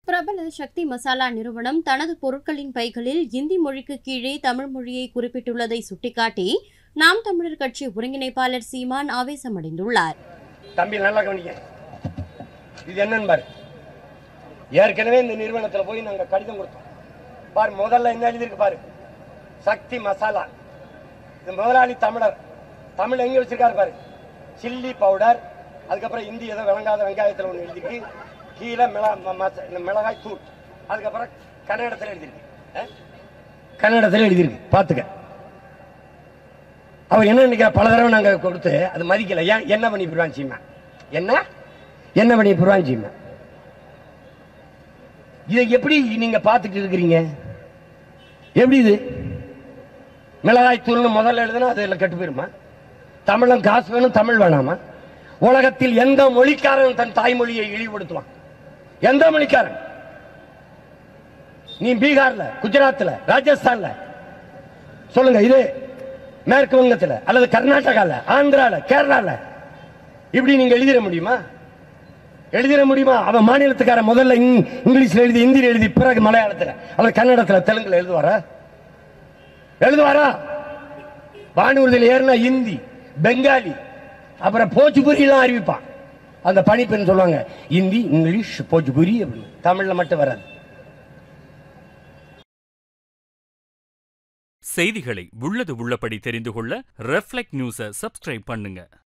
பிரபல சக்தி மசாலா நிறுவனம் தனது பொருட்களின் பைகளில் இந்தி மொழிக்கு கீழே தமிழ் மொழியை குறிப்பிட்டுள்ளதை சுட்டிக்காட்டி நாம் தமிழர் கட்சி ஒருங்கிணைப்பாளர் சீமான் ஆவேசமடைந்துள்ளார் தம்பி நல்லா கவனிக்க இது என்னன்னு பாரு ஏற்கனவே இந்த நிறுவனத்துல போய் நாங்க கடிதம் கொடுத்தோம் பாரு முதல்ல என்ன எழுதியிருக்கு பாரு சக்தி மசாலா இது முதலாளி தமிழர் தமிழ் எங்க வச்சிருக்காரு பாரு சில்லி பவுடர் அதுக்கப்புறம் இந்தி ஏதோ விளங்காத வெங்காயத்தில் ஒன்று எழுதிருக்கு கீழே மிளகா ம- மச- இந்த மிளகாய் தூள் அதுக்கப்புறம் கன்னடத்தில் எழுதியிருக்கு அஹ்? கன்னடத்தில் எழுதியிருக்கு பார்த்துக்க அவர் என்ன நினைக்கிற பல தடவை நாங்க கொடுத்து அது மதிக்கல ஏன் என்ன பண்ணி போடுவான் சீமா என்ன என்ன பண்ணி போடுவான் சீமா இதை எப்படி நீங்க பார்த்துட்டு இருக்கிறீங்க எப்படி இது மிளகாய் தூள்னு முதல்ல எழுதுனா அதுல கெட்டு போயிருமா தமிழன் காசு வேணும் தமிழ் வேணாமா உலகத்தில் எந்த மொழிக்காரன் தன் தாய்மொழியை இழிவுபடுத்துவான் எந்த மொழிக்காரன் நீ பீகார்ல குஜராத்ல ராஜஸ்தான்ல சொல்லுங்க இது மேற்கு வங்கத்துல அல்லது கர்நாடகால ஆந்திரால கேரளால இப்படி நீங்க எழுதிட முடியுமா எழுதிட முடியுமா அவன் மாநிலத்துக்கார முதல்ல இங்- இங்கிலீஷ்ல எழுதி ஹிந்தியில் எழுதி பிறகு மலையாளத்துல அல்லது கன்னடத்துல தெலுங்குல எழுதுவாரா எழுதுவாரா வானூர்தியில் ஏறினா ஹிந்தி பெங்காலி அப்புறம் போச்சுபுரி எல்லாம் அறிவிப்பான் அந்த பணிப்பெண் சொல்லுவாங்க ஹிந்தி இங்கிலீஷ் போச்சுபுரி அப்படின்னு தமிழ்ல மட்டும் வராது செய்திகளை உள்ளது உள்ளபடி தெரிந்து கொள்ள ரெஃப்ளெக்ட் நியூஸை சப்ஸ்கிரைப் பண்ணுங்க